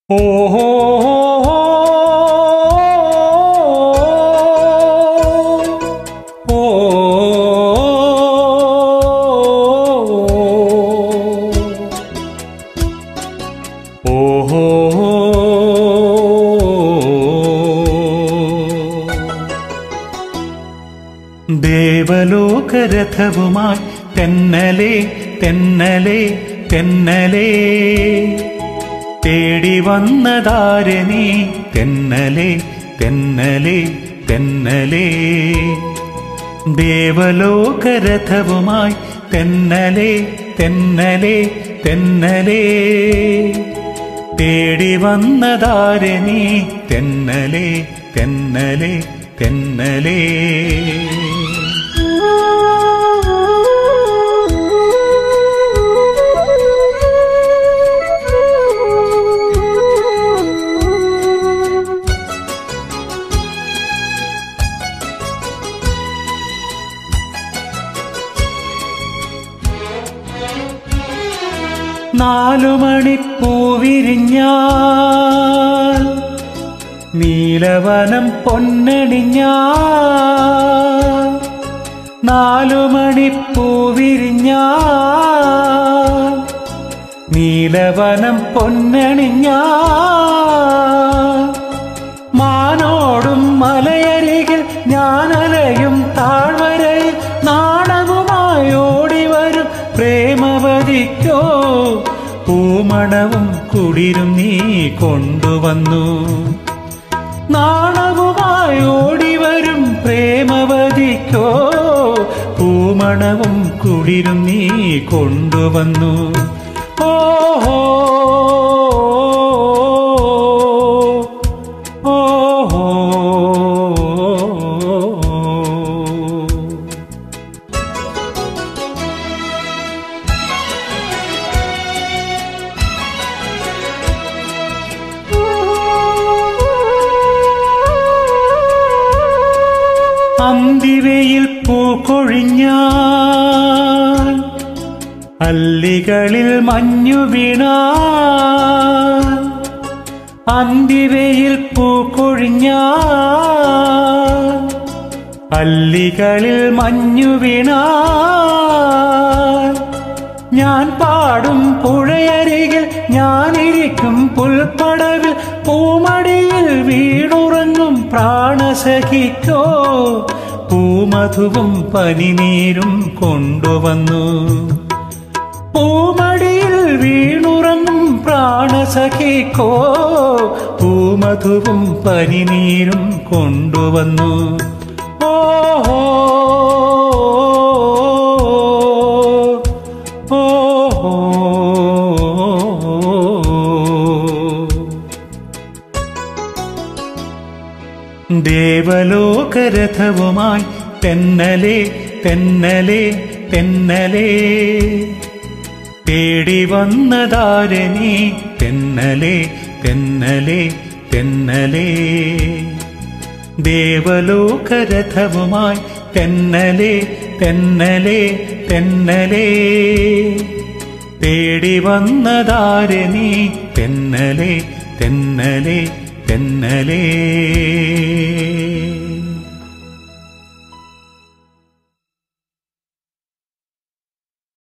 ഓഹോ ഓ ഓഹോ ദേവലോകരഥവുമായി തെന്നലേ തെന്നലേ തെന്നലേ തേടി വന്നതാരെ നീ തെന്നലേ തെന്നലേ തെന്നലേ ദേവലോകരഥവുമായി തെന്നലേ തെന്നലേ തെന്നലേ തേടി വന്നതാരെ നീ തെന്നലേ തെന്നലേ തെന്നലേ നാലു മണിപ്പൂവിരിഞ്ഞാൽ നീലവനം പൊന്നണിഞ്ഞാൽ നാലു മണിപ്പൂവിരിഞ്ഞാൽ നീലവനം പൊന്നണിഞ്ഞാൽ മാനോടും മലയരികിൽ ഞാനലയും താഴ്വരയിൽ നാണവുമായി ഓടിവരും പ്രേമവതിക്കോ പൂമണവും കുളിരും നീ കൊണ്ടുവന്നു നാണവുമായി ഓടിവരും പ്രേമവതിക്കോ പൂമണവും കുളിരും നീ കൊണ്ടുവന്നു ഓഹോ ഓഹോ അന്തിവയിൽ പൂക്കൊഴിഞ്ഞാൽ അല്ലികളിൽ മഞ്ഞു വീണാൽ അന്തിവയിൽ പൂക്കൊഴിഞ്ഞാൽ അല്ലികളിൽ മഞ്ഞു വീണാൽ ഞാൻ പാടും പുഴയരികിൽ ഞാനിരിക്കും പുൽപ്പടവിൽ പൂമടിയിൽ വീണുറങ്ങും പ്രാണസഖിക്കോ പൂമധുവും പനിനീരും കൊണ്ടുവന്നു പൂമടിയിൽ വീണുറങ്ങും പ്രാണസഖിക്കോ പൂമധുവും പനിനീരും കൊണ്ടുവന്നു ഓഹോ ഓഹോ ദേവലോകരഥവുമായി തെന്നലേ തെന്നലേ തെന്നലേ തേടി വന്നതാരെ നീ തെന്നലേ തെന്നലേ തെന്നലേ ദേവലോകരഥവുമായി തെന്നലേ തെന്നലേ തെന്നലേ തേടി വന്നതാരെ നീ തെന്നലേ തെന്നലേ തെന്നലേ